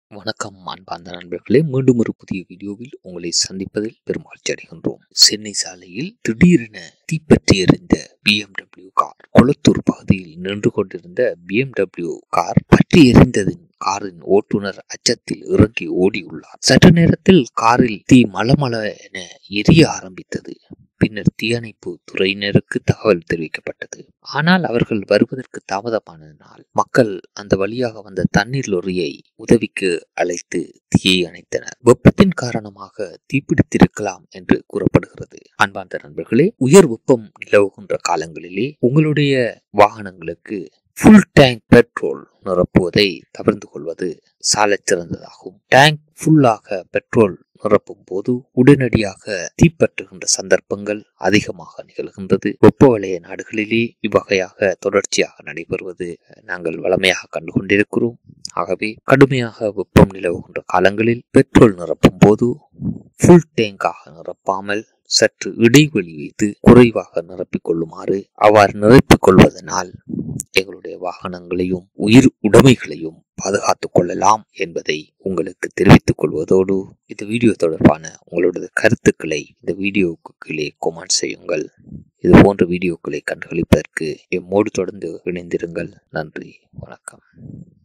வணக்கம் அன்பார்ந்த நண்பர்களே மீண்டும் ஒரு புதிய வீடியோவில் உங்களை சந்திப்பதில் பெருமகிழ்ச்சி அடைகின்றோம் சென்னை சாலையில் திடீரென தீப்பற்றி எறிந்த பிஎம்டபிள்யூ கார் கொளத்தூர் பகுதியில் நின்று கொண்டிருந்த பிஎம்டபிள்யூ கார் பற்றி எறிந்ததின் காரின் ஓட்டுநர் அச்சத்தில் இறங்கி ஓடியுள்ளார் சற்று நேரத்தில் காரில் தீ மலமள என எரிய ஆரம்பித்தது பின்னர் தீயணைப்பு துறையினருக்கு தகவல் தெரிவிக்கப்பட்டது ஆனால் அவர்கள் வருவதற்கு தாமதமானதினால் மக்கள் அந்த வழியாக வந்த தண்ணீர் லொரியை உதவிக்கு அழைத்து தீயை அணைத்தனர் வெப்பத்தின் காரணமாக தீப்பிடித்திருக்கலாம் என்று கூறப்படுகிறது அன்பார்ந்த நண்பர்களே உயர் வெப்பம் நிலவுகின்ற காலங்களிலே உங்களுடைய வாகனங்களுக்கு ஃபுல் டேங்க் பெட்ரோல் நிரப்புவதை தவிர்த்து கொள்வது சாலச் சிறந்ததாகும் டேங்க் ஃபுல்லாக பெட்ரோல் நிரப்பும் போது உடனடியாக தீப்பற்றுகின்ற சந்தர்ப்பங்கள் அதிகமாக நிகழ்கின்றது வெப்ப வலய நாடுகளிலே இவ்வகையாக தொடர்ச்சியாக நடைபெறுவது நாங்கள் வளமையாக கண்டு கொண்டிருக்கிறோம் ஆகவே கடுமையாக வெப்பம் நிலவுகின்ற காலங்களில் பெட்ரோல் நிரப்பும் போது ஃபுல் டேங்காக நிரப்பாமல் சற்று இடைவெளி வைத்து குறைவாக நிரப்பிக் கொள்ளுமாறு அவ்வாறு நிரப்பிக் கொள்வதனால் எங்களுடைய வாகனங்களையும் உயிர் உடைமைகளையும் பாதுகாத்துக் கொள்ளலாம் என்பதை உங்களுக்கு தெரிவித்துக் கொள்வதோடு இந்த வீடியோ தொடர்பான உங்களோட கருத்துக்களை இந்த வீடியோவுக்கு கீழே கொமெண்ட் செய்யுங்கள் இது போன்ற வீடியோக்களை கண்டுகளிப்பதற்கு எம்மோடு தொடர்ந்து இணைந்திருங்கள் நன்றி வணக்கம்